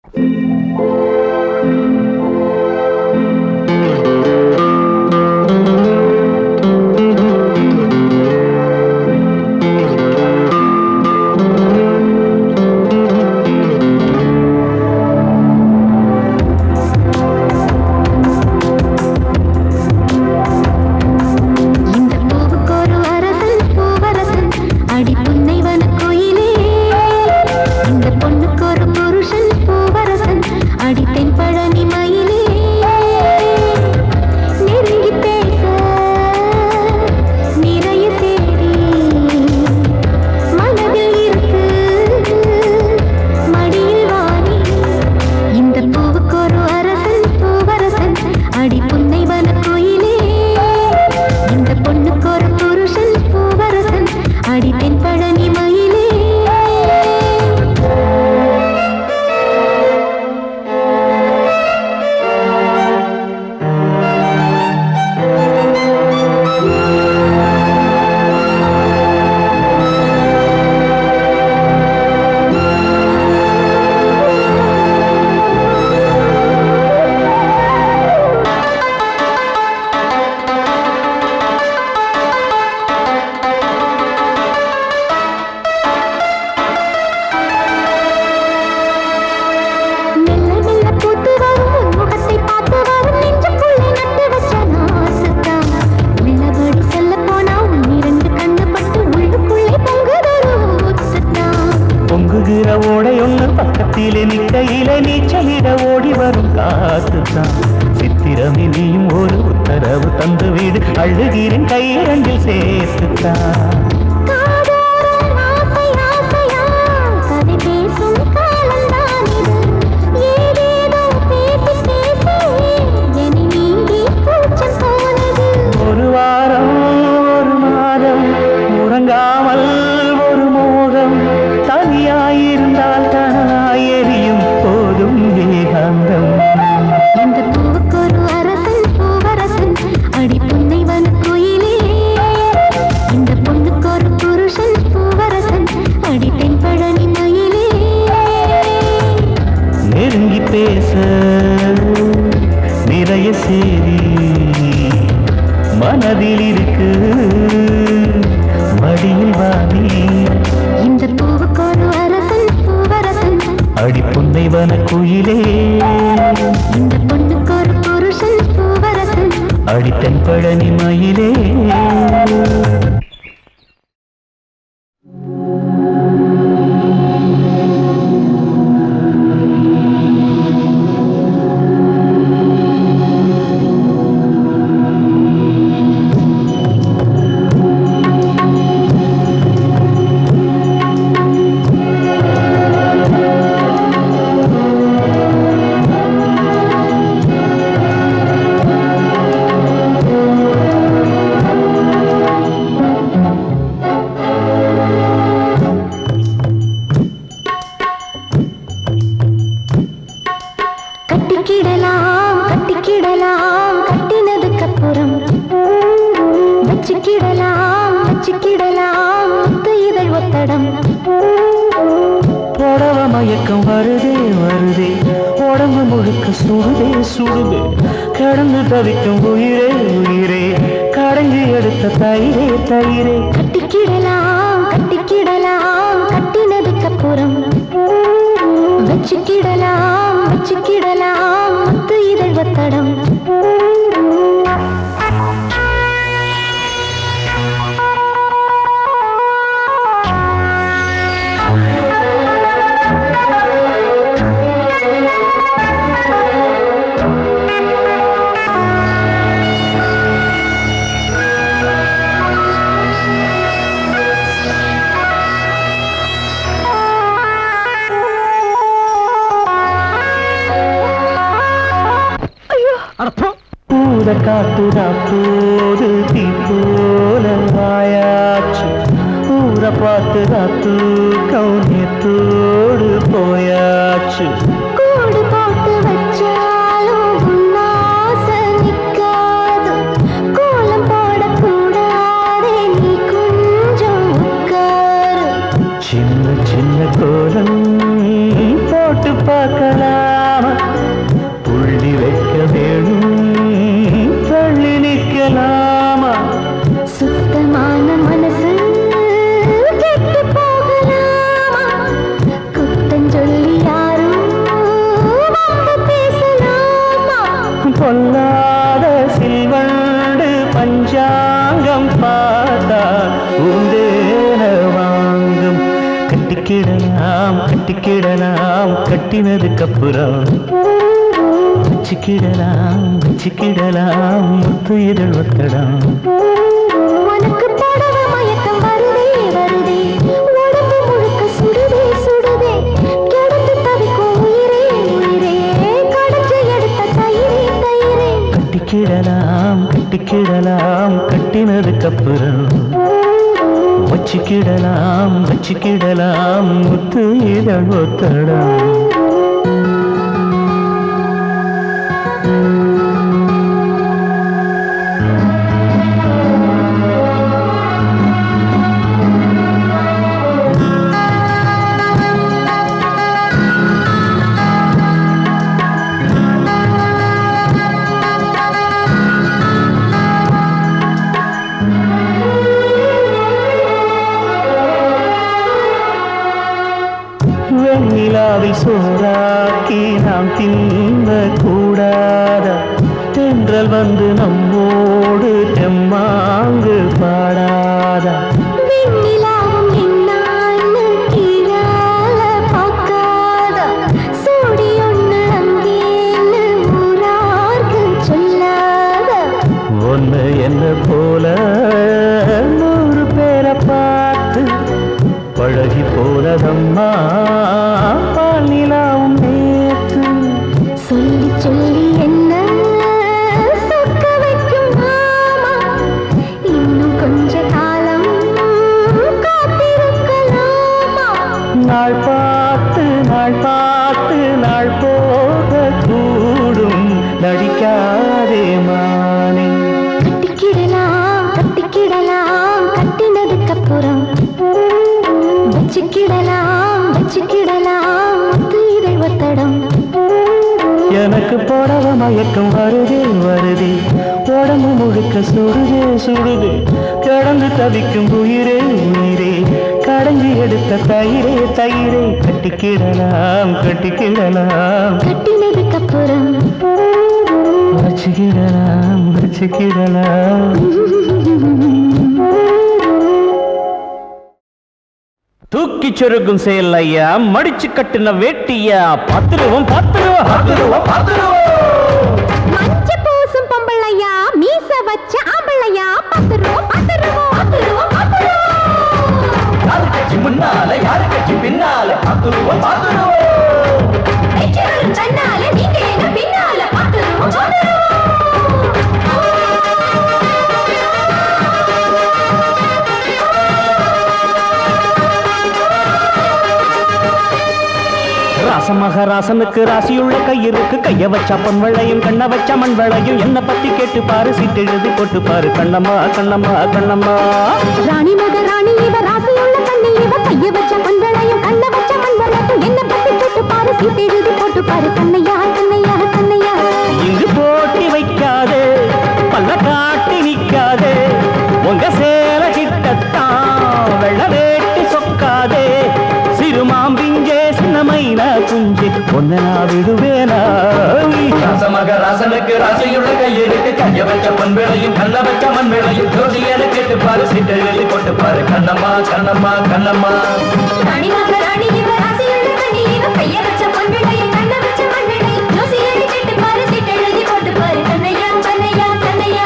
இந்த பூவுக்கு ஒரு அரசன் பூவரசன் அடி புன்னைவன கோயிலே இந்த பொண்ணுக்கு ஒரு புருஷன் பூவரசன் அடி தென்பழனி மயிலே நெருங்கி பேச நிறைய தேடி மனதில் இருக்கு மடியில் வாணி இந்த பூவுக்கு ஒரு அரசன் பூவரசன் அடி புன்னைவன கோயிலே இந்த பொண்ணுக்கு ஒரு புருஷன் பூவரசன் அடி தென்பழனி மயிலே மெல்ல மெல்ல பூத்து வரும் உன் முகத்தை பார்த்து வரும் நெஞ்சுக்குள்ளே நட்டு வச்ச நாசுதான் உள்ளபடி சொல்ல போனா உன் இரண்டு கண்ணு பட்டு உள்ளுக்குள்ளே பொங்குதொரு ஊத்துதான் பொங்குகிற ஓடை ஒண்ணு பக்கத்திலே நிக்கையிலே நீச்சலிட ஓடி வரும் காத்துதான் சித்திரமே நீயும் ஒரு உத்தரவு தந்து வீடு அழுகிறேன் கையிரண்டில் சேர்த்துத்தான் காதோரம் ஆசை ஆசையா கதை பேசும் காலம்தான் இது ஏதேதோ பேசி பேசி என்னை நீங்கி கூச்சம் போனது ஒரு வாரம் ஒரு மாதம் உறங்காமல் ஒரு மோகம் தனியாயிருந்தால் தனாய் எரியும் போதும் ஏகாந்தம் இந்த பூவுக்கு ஒரு அரசன் பூவரசன் அடி புன்னைவன கோயிலே இந்த பொண்ணுக்கு ஒரு புருஷன் பூவரசன் அடி தென்பழனி மயிலே நெருங்கி பேச நிறைய சேரி மனதில் இருக்கு மடியில் வாடி இந்த பூவுக்கு ஒரு அரசன் பூவரசன் அடி புன்னைவன குயிலே இந்த பொண்ணுக்கு ஒரு புருஷன் பூவரசன் அடி தென்பழனி மயிலே கட்டிக்கிடலாம் கட்டிக்கிடலாம் கட்டினதுக்கு அப்புறம் வச்சுக்கிடலாம் வச்சுக்கிடலாம் முத்து இதழ் ஒத்தடம் புடவ மயக்கம் வருதே வருதே உடம்பு முழுக்க சுடுதே சுடுதே கடந்து தவிக்கும் உயிரே உயிரே கடைஞ்சி எடுத்த தயிரே தயிரே கட்டிக்கிடலாம் கட்டிக்கிடலாம் கட்டினதுக்கு அப்புறம் வச்சுக்கிடலாம் வச்சுக்கிடலாம் முத்து இதழ் ஒத்தடம் பூத காத்துதா போது தீ போல வாயாச்சு ஊர பார்த்துதா தூக்கம் நேத்தோடு போயாச்சு கூடு போட்டு வச்சாலும் உன்னாசை நிக்காது கோலம் போடக்கூடாதே நீ கொஞ்சம் உட்காரு சின்ன சின்ன கோலம் போட்டு பார்க்கலாம் கட்டினதுக்கு அப்புறம் வச்சுக்கிடலாம் வச்சுக்கிடலாம் முத்து இதழ் ஒத்தடம் உனக்கு புடவை மயக்கம் வருதே வருதே உடம்பு முழுக்க சுடுதே சுடுதே கிடந்து தவிக்கும் உயிரே உயிரே கடைஞ்சு எடுத்த தயிரே தயிரே கட்டிக்கிடலாம் கட்டிக்கிடலாம் கட்டினதுக்கு அப்புறம் வச்சுக்கிடலாம் வச்சுக்கிடலாம் முத்து இதழ் ஒத்தடம் வெண்ணிலாவை சோறாக்கி நாம் தின்ன கூடாத தென்றல் வந்து நம்மோடு தெம்மாங்கு பாடாதா வெண்ணிலாவும் என்னான்னு கீழால பார்க்காத சூடி ஒண்ணு அங்கேன்னு ஊரார்க்கு சொல்லாத ஒன்று என்ன போல நூறு பேரை பார்த்து பழகி போனதம்மா பாலிலாவும் நேற்று சொல்லி சொல்லி என்ன சொக்க வைக்கும் மாமா இன்னும் கொஞ்ச காலம் காத்திருக்கலாமா நாள் பார்த்து நாள் பார்த்து நாள் போக கூடும் நடிக்காதே மானே கட்டிக்கிடலாம் கட்டிக்கிடலாம் கட்டினதுக்கு அப்புறம் வச்சுக்கிடலாம் வச்சுக்கிடலாம் முத்து இதழ் ஒத்தடம் எனக்கு போடவ மயக்கம் வருதே வருதே உடம்பு முழுக்க சுடுதே சுடுதே கிடந்து தவிக்கும் உயிரே உயிரே கடைஞ்சி எடுத்த தயிரே தயிரே கட்டிக்கிடலாம் கட்டிக்கிடலாம் கட்டினதுக்கு அப்புறம் வச்சுக்கிடலாம் வச்சுக்கிடலாம் தூக்கி சொருகும் செயல் ஐயா மடிச்சு கட்டின வேட்டியா பத்துருவோம் பத்துருவோம் பத்துருவோம் பத்துருவோம் மஞ்ச பூசும் பொம்பளையா மீச வச்ச ஆம்பளையா பத்து ரூபா பத்து ரூபா பத்து ரூபா பத்து ரூபா யாரு கட்சி முன்னால யாரு கட்சி பின்னால பத்துருவோம் பத்துருவோம் வெற்றிகளும் தன்னால நீங்க எங்க பின்னால பத்து ரூபா பத்து ரூபா ராசமகராசனுக்கு ராசியுள்ள கையிருக்கு கைய வச்சா பொன் வெள்ளையும் கண்ண வச்சா மண் வெள்ளையும் என்ன பத்தி கேட்டு பாரு சீட்டு எழுதி போட்டு பாரு கண்ணம்மா கண்ணம்மா கண்ணம்மா ராணி மக ராணி இவ ராசியுள்ள கண்ணி இவ கைய வச்ச பொன்வளையும் கண்ண வச்ச மண்வளையும் என்ன பத்தி கேட்டு பாரு சீட்டு எழுதி போட்டு பாரு கண்ணையா கண்ணையா கண்ணையா இங்கு போட்டி வைக்காதே பல்ல காட்டி நிக்காதே உங்க சேல கிட்டத்தான் வெள்ள வேட்டி சொக்காதே சிறுமாம்பிஞ்சே சின்னமைனா குஞ்சு ஒன்ன நான் விடுவேனா ராசமக ராசனுக்கு ராசியுள்ள கையிருக்கு கைய வச்ச பொன் வேளையும் கண்ண வச்ச மண் வேளையும் ஜோதியான கேட்டு பாரு சீட்டை எழுதி போட்டு பாரு கண்ணம்மா கண்ணம்மா கண்ணம்மா ராணி மக ராணி இவ ராசியுள்ள கண்ணி இவ கைய வச்ச பொன்வளையும் கண்ண வச்ச மண்வளையும் ஜோசி எழுதி கேட்டு பாரு சீட்டு எழுதி போட்டு பாரு கண்ணையா கண்ணையா கண்ணையா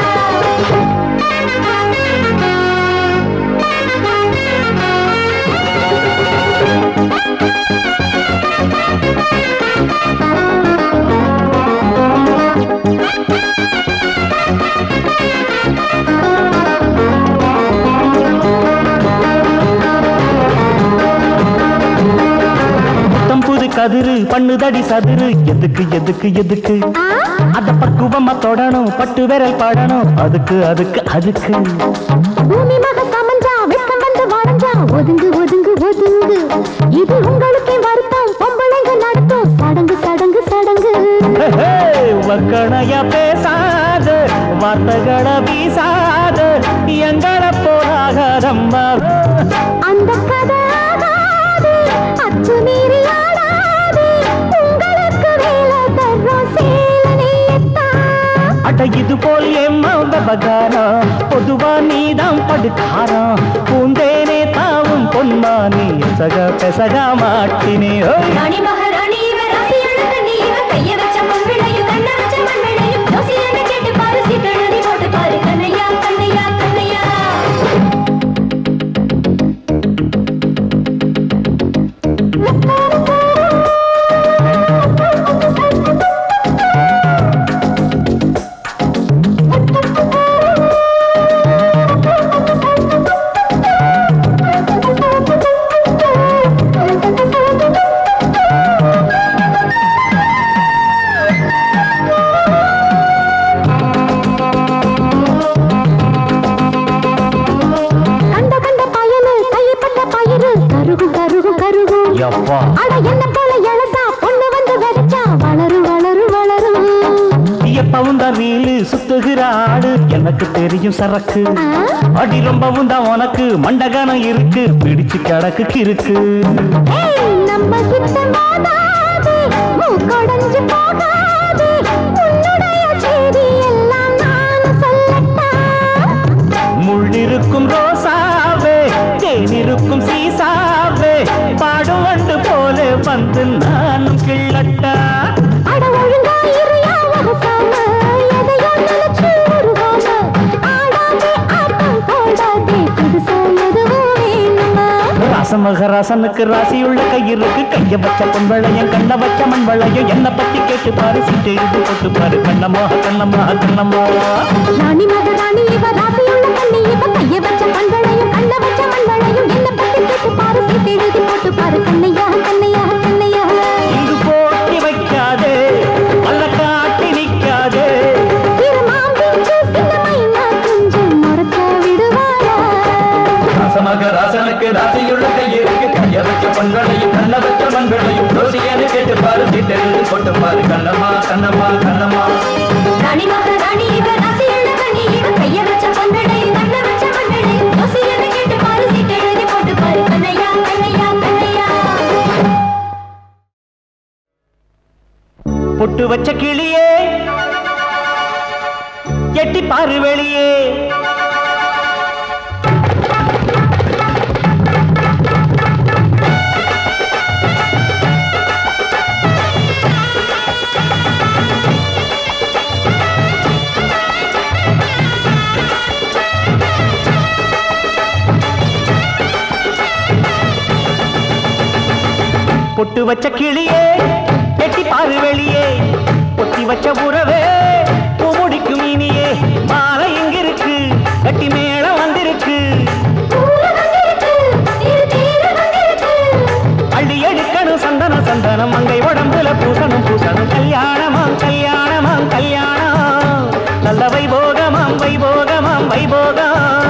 புத்தம் புது கதிரு பண்ணுதடி சதுரு எதுக்கு எதுக்கு எதுக்கு ஆ அத பக்குவமா தொடணும் பட்டு விரல் படணும் அதுக்கு அதுக்கு அதுக்கு பூமி மக சமஞ்சா வெப்பம் வந்து வரைஞ்சா ஒதுங்கு ஒதுங்கு ஒதுங்கு இது உங்களுக்கே வருத்தம் பொம்பளைங்க நடத்தும் சடங்கு சடங்கு சடங்கு ஹே, ஹே, வக்கணைய பேசாத வார்த்தைகளை வீசாத எங்களை போராகாதம்மா அந்த கதை ஆகாது அச்சு மீறி ஆடாது உங்களுக்கு வேலை தர்றோம் சேல நெய்யத்தான் அட இது போல் எம்மா பகாரம் பொதுவா நீதான் படுக்காரம் பூந்தேனே தாவும் பொன்மானி சக பெசக மாட்டினே ஓய் ராணி மகாராணி இவ எனக்கு தெரியும் சரக்கு அடி ரொம்பவும் தான் உனக்கு மண்டகானம் இருக்கு பிடிச்சு கிடக்கு கிறுக்கு ஏய், நம்ம கிட்ட மோதாதே, மூக்கொடைஞ்சு போகாதே, உன்னுடைய செய்தி எல்லாம் நான் சொல்லட்டா? முள்ளிருக்கும் ரோசாவே தேனிருக்கும் சீசாவே பாடும் வண்டு போல வந்து நானும் கிள்ளட்டா அட ஒழுங்கா இருயா வகுசாம, எதையோ நினைச்சு உருவாம, ஆடாதே ஆட்டம் போடாதே, புதுசா எதுவும் வேணுமா? ராசமகராசனுக்கு ராசியுள்ள கையிருக்கு கைய வச்ச பொன்வளையம் கண்ண வச்ச மண் வளையம் என்ன பத்தி கேட்டு பாரு சீட்டு எழுதி போட்டு பாரு கண்ணம்மா கண்ணம்மா கண்ணம்மா ராணி மகாராணி இவ ராசியுள்ள கண்ணி இவ கைய வச்ச பண்பளையும் கண்ண வச்ச மண்வளையும் என்ன பத்தி கேட்டு பாரு சீட்டு எழுதி போட்டு பாரு கண்ணையா கண்ணையா கண்ணையா இங்கு போட்டி வைக்காதே அல்ல காட்டி நிக்காதே திருமாம்பிச்சு சின்ன மைனா கொஞ்சம் மறக்க விடுவாரா ராசமக ராசனுக்கு ராசியுள்ள கையிருக்கு கைய வச்ச பொன்களையும் கண்ண வச்ச மண்களையும் ரோசியனு கேட்டு பாரு சீட்டெழுதி போட்டு பாரு கண்ணம்மா கண்ணம்மா கண்ணம்மா ராணி மகாராணி இவ ராசியுள்ள கண்ணி இவ கைய வச்ச பண்பளையும் கண்ண வச்ச மண்வளையும் யோசியனை கேட்டு பாரு சீட்டு எழுதி போட்டு பாரு கண்ணையா கண்ணையா கண்ணையா பொட்டு வச்ச கிளியே எட்டி பாரு வெளியே பொட்டு வச்ச கிளியே எட்டி பாரு வெளியே பொத்தி வச்ச உறவே பூ முடிக்கும் இனியே மாலை இங்கிருக்கு கட்டி மேளம் வந்திருக்கு அள்ளி எடுக்கணும் சந்தன சந்தனம் மங்கை உடம்புல பூசணும் பூசணும் கல்யாணமாம் கல்யாணமாம் கல்யாணம் நல்ல வைபோகமாம் வைபோகமாம் வைபோகம்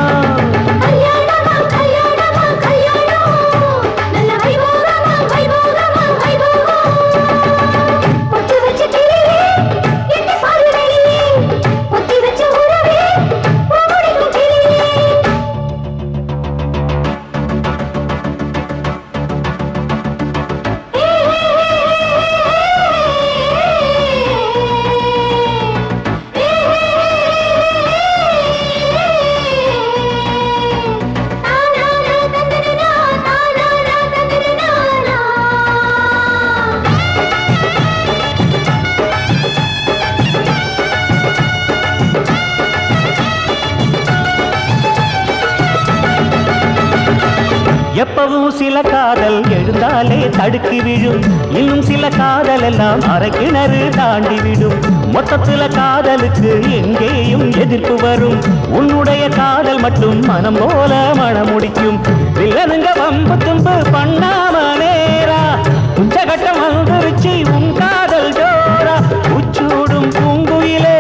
எப்பவும் சில காதல் எழுந்தாலே தடுக்கி விழும் இன்னும் சில காதல் எல்லாம் அரை கிணறு தாண்டி விடும் மொத்தத்துல காதலுக்கு எங்கேயும் எதிர்ப்பு வரும் உன்னுடைய காதல் மட்டும் மனம் போல மனம் முடிக்கும் வில்லனுங்க வம்பு தும்பு பண்ணாம நேரா உச்சகட்டம் வந்துருச்சு உன் காதல் ஜோரா உச்சூடும் பூங்குயிலே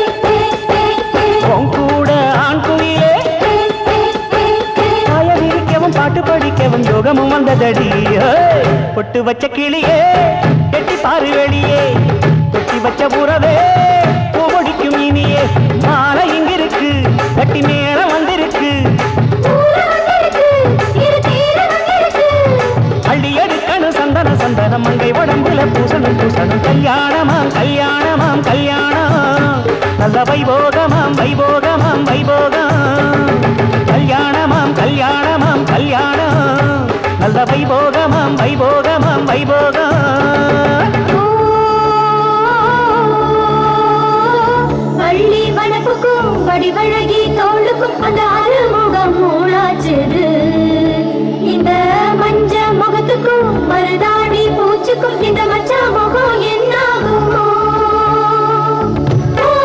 உன் கூட ஆண் குயிலே பாயவிரிக்கவும் பாட்டு படிக்கவும் யோகமும் வந்ததடி ஏய், பொட்டு வச்ச கிளியே கெட்டி பாரு வெளியே தொட்டி வச்ச உறவே பூவடிக்கும் இனியே மாலை இங்கிருக்கு கட்டி மேளம் வந்திருக்கு அள்ளி எடுக்கணும் சந்தன சந்தனம் மங்கை உடம்புல பூசணும் பூசணும் கல்யாணமாம் கல்யாணமாம் கல்யாணம் நல்ல வைபோகமாம் வைபோகமாம் வைபோகம் கல்யாணமாம் கல்யாணமாம் கல்யாணம் நல்ல வைபோகமாம் வைபோகமாம் வைபோகம் வள்ளி வனப்புக்கும் வடிவழகி தோளுக்கும் அந்த அறுமுகம் மூளாச்சுது இந்த மஞ்ச முகத்துக்கும் மருதாணி பூச்சுக்கும் இந்த மச்சா முகம் என்னாகுமோ ஓ,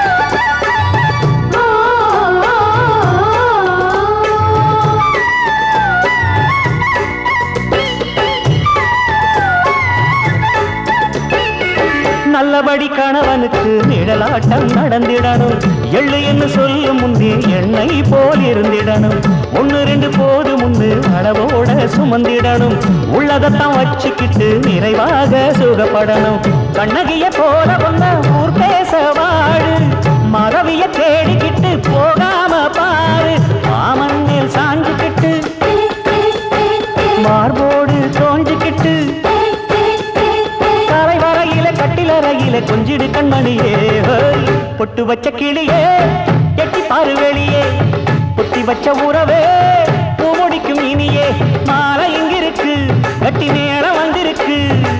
ஓ, ஓ, ஓ. கண்டபடி கணவனுக்கு நிழலாட்டம் நடந்திடணும் எள்ளு என்று சொல்லும் முன்னே எண்ணெய் போல் இருந்திடணும் ஒன்னு ரெண்டு போது முன்னு அளவோட சுமந்திடணும் உள்ளதத்தான் வச்சுக்கிட்டு நிறைவாக சுகப்படணும் கண்ணகிய போல ஒன்ன ஊர் பேச வாழு மறவிய தேடிக்கிட்டு போகாம பாரு மாமண்ணில் சாஞ்சுக்கிட்டு மார்போடு தோஞ்சுக்கிட்டு தலை வரையில கட்டிலறையில கொஞ்சிடு கண்மணியே ஹோய். பொட்டு வச்ச கிளியே எட்டி பாரு வெளியே பொத்தி வச்ச உறவே பூமுடிக்கும் இனியே மாலை இங்கிருக்கு கட்டி நேரம் வந்திருக்கு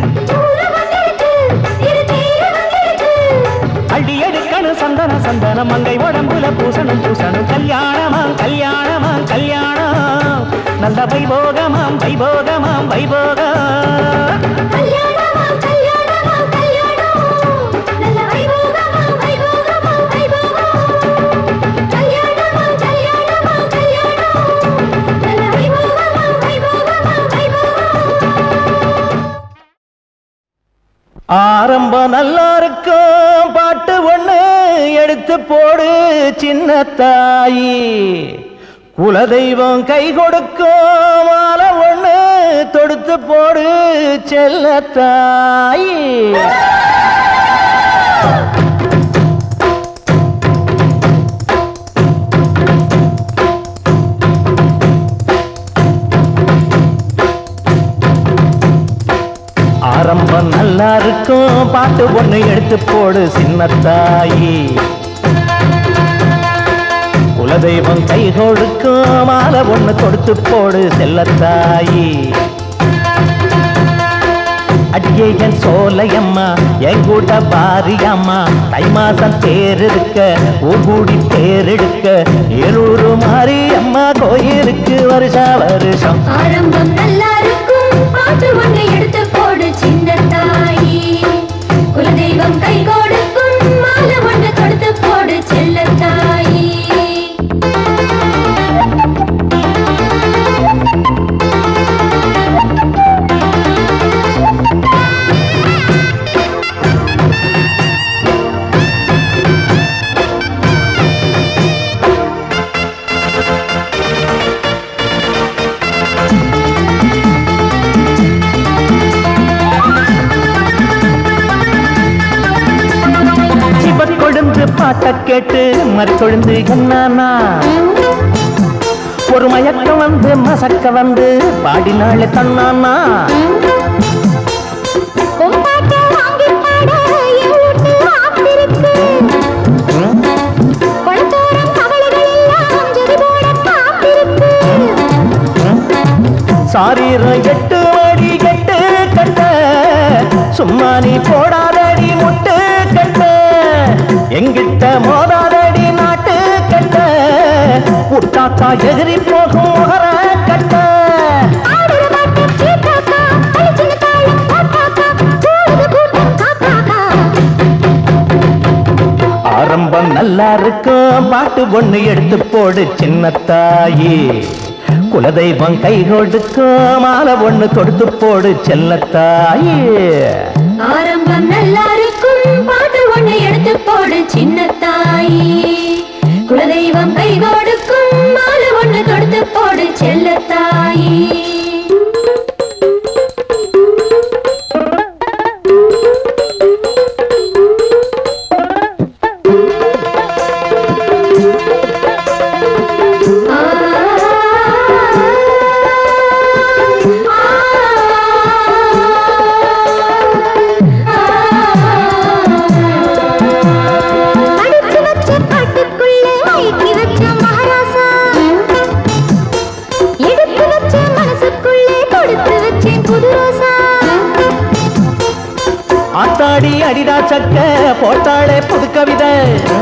அள்ளி எடுக்கணும் சந்தன சந்தன மங்கை உடம்புல பூசணும் பூசணும் கல்யாணமா கல்யாணமா கல்யாணம் நல்ல வைபோகமாம் வைபோகமாம் வைபோகம் ஆரம்பம் நல்லா இருக்கும் பாட்டு ஒண்ணு எடுத்து போடு சின்ன தாயி குலதெய்வம் கை கொடுக்கும் மாலை ஒண்ணு தொடுத்து போடு செல்ல தாயி ஆரம்பம் நல்லா இருக்கும் பாட்டு ஒண்ணு எடுத்து போடு சின்ன தாயி குலதெய்வம் கை கொடுக்கும் மாலை ஒண்ணு கொடுத்து போடு செல்லத்தாயி அடியே என் சோலையம்மா என் கூட பாரியம்மா தை மாசம் தேர் இருக்க ஊர்கூடி தேர் எடுக்க ஏலூரு மாரியம்மா கோயிலுக்கு வருஷா வருஷம் ஆரம்பம் நல்லா இருக்கும் பாட்டு ஒன்றை எடுத்து போடு சின்ன தாயி குலதெய்வம் கை கொடுக்கும் மாலை ஒன்று கொடுத்து போடு செல்ல தாயி சிவ கொழுந்து பாட்ட கேட்டு மறி கொழுந்து என்னானா ஒரு மயக்கம் வந்து மசக்க வந்து பாடினாள் தன்னானா பொம்பாட்ட வாங்கி பாட என் வீட்டு ஆத்திருக்கு குளத்தோரம் கவலைகள் எல்லாம் ஜெதி போட காத்திருக்கு சாரீரம் எட்டு அடி கட்டு கட்ட சும்மா நீ போடாதடி முட்டு கட்ட எங்கிட்ட மோதாதடி நாட்டு கட்ட புட்டாக்கா எதிரி போகும் முகர கட்ட ஆடுற பாட்டு கேட்டாக்கா பளிச்சுன்னு தாளம் போட்டாக்கா கூடுது கூட்டம் காக்காக்கா ஆரம்பம் நல்லா இருக்கும் பாட்டு ஒண்ணு எடுத்து போடு சின்ன தாயி குலதெய்வம் கை கொடுக்கும் மாலை ஒண்ணு தொடுத்து போடு செல்லத்தாயி ஆரம்பம் நல்லா இருக்கும் பாட்டு ஒண்ணு எடுத்து போடு சின்ன தாயி குலதெய்வம் கை கொடுக்கும் மாலை ஒண்ணு கொடுத்து போடு செல்ல தாயி படிச்சு வச்ச பாட்டுக்குள்ளே அடக்கி வச்ச மகாராசா எடுத்து வச்ச மனசுக்குள்ளே கொடுத்து வச்சேன் புது ரோசா ஆத்தாடி அடிடா சக்க போட்டாளே புது கவிதை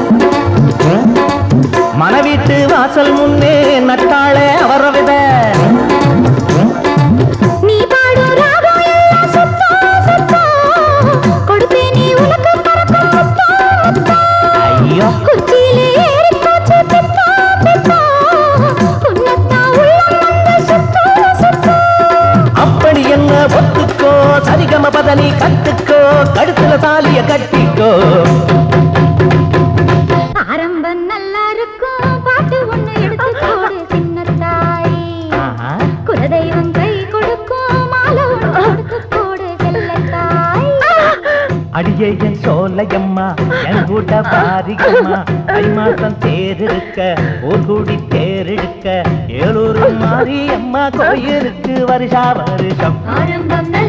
மனவீட்டு வாசல் முன்னே நட்டாளே அவர வித நீ பாடும் ராகம் எல்லாம் சுத்தம் சுத்தம் கொடுப்பேனே உனக்கு பறக்கும் முத்தம் முத்தம் ஐயோ குச்சியிலே ஏறி போச்சு பித்தா பித்தா உன்னத்தான் உள்ளம் வந்து சுத்தம் சுத்தம் அப்படி என்ன ஒத்துக்கோ சரிகம பதனி கத்துக்கோ கடுத்துல தாலிய கட்டிக்கோ ஆரம்பம் நல்லா இருக்கும் பாட்டு ஒண்ணு எடுத்து போடு சின்ன தாய் ஆஹா. குலதெய்வம் கை கொடுக்கும் மாலை ஒண்ணு கொடுத்து போடு செல்லத்தாய் அடியே என் சோலையம்மா என் கூட பாரிகம்மா ஐ மாசம் தேரிருக்க ஒரு கூடி தேரெடுக்க ஏழூர் மாரியம்மா கோயிலுக்கு வருஷா வருஷம் ஆரம்பம் நல்ல